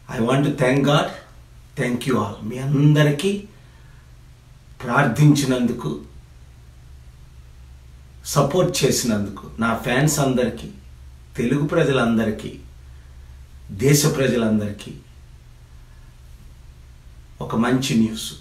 I want to thank God thank you all మీ అందరికీ ప్రార్థించినందుకు సపోర్ట్ చేసినందుకు నా ఫ్యాన్స్ అందరికీ తెలుగు ప్రజలందరికీ దేశ ప్రజలందరికీ ఒక మంచి న్యూస్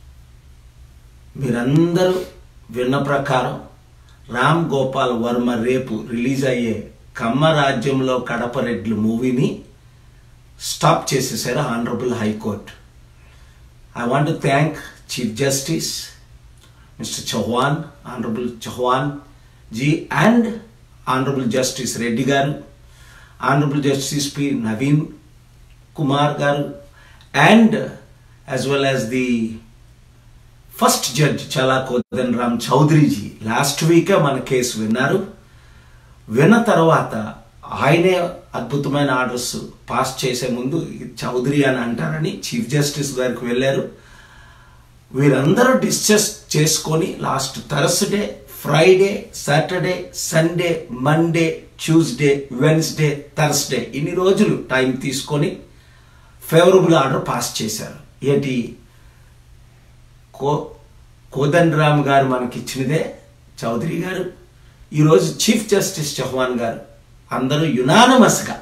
మీరందరూ విన్న ప్రకారం రామ్ గోపాల్ వర్మ రేపు రిలీజ్ అయ్యే కమ్మ రాజ్యంలో కడప రెడ్లు మూవీని స్టాప్ చేసేసారు honourable high court I want to thank chief justice mister Chauhan honourable Chauhan ji and honourable justice Reddy గారు honourable justice P Naveen Kumar గారు and as well as the first judge Challa Kodan Ram Chaudhary ji last week మన కేసు విన్నారు విన్న తర్వాత ఆయనే అద్భుతమైన ఆర్డర్స్ పాస్ చేసే ముందు చౌదరి అని అంటారని చీఫ్ జస్టిస్ గారికి వెళ్ళారు వీరందరూ డిస్కస్ చేసుకొని last Thursday Friday Saturday Sunday Monday Tuesday Wednesday Thursday ఇన్ని రోజులు టైం తీసుకొని ఫేవరబుల్ ఆర్డర్ పాస్ చేశారు ఏంటి కో కోదండ్ రామ్ గారు మనకి ఇచ్చినదే చౌదరి గారు ఈరోజు చీఫ్ జస్టిస్ చౌహాన్ గారు అందరూ యునానమస్గా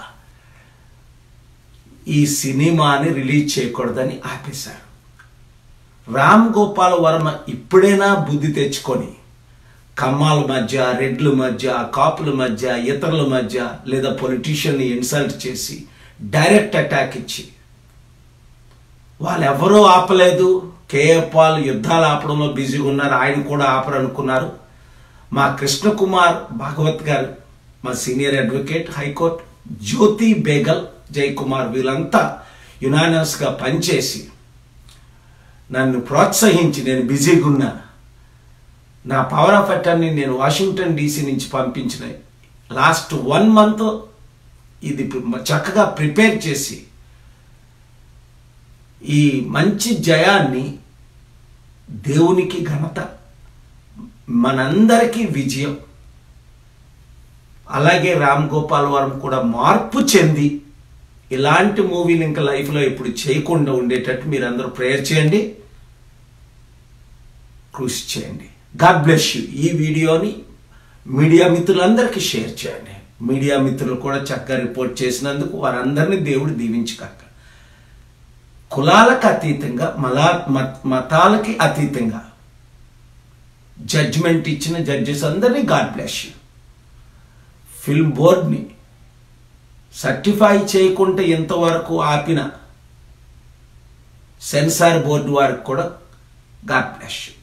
ఈ సినిమాని రిలీజ్ చేయకూడదని ఆపేశారు రామ్ గోపాల్ వర్మ ఇప్పుడైనా బుద్ధి తెచ్చుకొని కమ్మాల మధ్య రెడ్ల మధ్య కాపుల మధ్య ఇతరుల మధ్య లేదా పొలిటీషియన్ని ఇన్సల్ట్ చేసి డైరెక్ట్ అటాక్ ఇచ్చి వాళ్ళెవరూ ఆపలేదు కేఏ పాల్ యుద్ధాలు ఆపడంలో బిజీగా ఉన్నారు ఆయన కూడా ఆపరనుకున్నారు మా కృష్ణకుమార్ భాగవత్ గారు మా senior advocate high court Jyothi Begal Jayakumar వీళ్ళంతా యునానస్గా పనిచేసి నన్ను ప్రోత్సహించి నేను బిజీగా ఉన్నా నా పవర్ ఆఫ్ అటర్నీ నేను వాషింగ్టన్ డీసీ నుంచి పంపించిన లాస్ట్ వన్ మంత్ ఇది చక్కగా ప్రిపేర్ చేసి ఈ మంచి జయాన్ని దేవునికి ఘనత మనందరికీ విజయం అలాగే రామ్ గోపాల్ వర్మ కూడా మార్పు చెంది ఇలాంటి మూవీలు ఇంకా లైఫ్లో ఇప్పుడు చేయకుండా ఉండేటట్టు మీరు అందరూ ప్రేయర్ చేయండి కృషి చేయండి గాడ్ బ్లెస్ యూ ఈ వీడియోని మీడియా మిత్రులందరికీ షేర్ చేయండి మీడియా మిత్రులు కూడా చక్కగా రిపోర్ట్ చేసినందుకు వారందరినీ దేవుడు దీవించకాక కులాలకు అతీతంగా మలా మతాలకి అతీతంగా జడ్జిమెంట్ ఇచ్చిన జడ్జెస్ అందరినీ గాడ్ బ్లెస్ యూ ఫిల్మ్ బోర్డ్ని సర్టిఫై చేయకుండా ఎంతవరకు ఆపిన సెన్సార్ బోర్డు వారికి కూడా గాడ్ బ్లెస్ యూ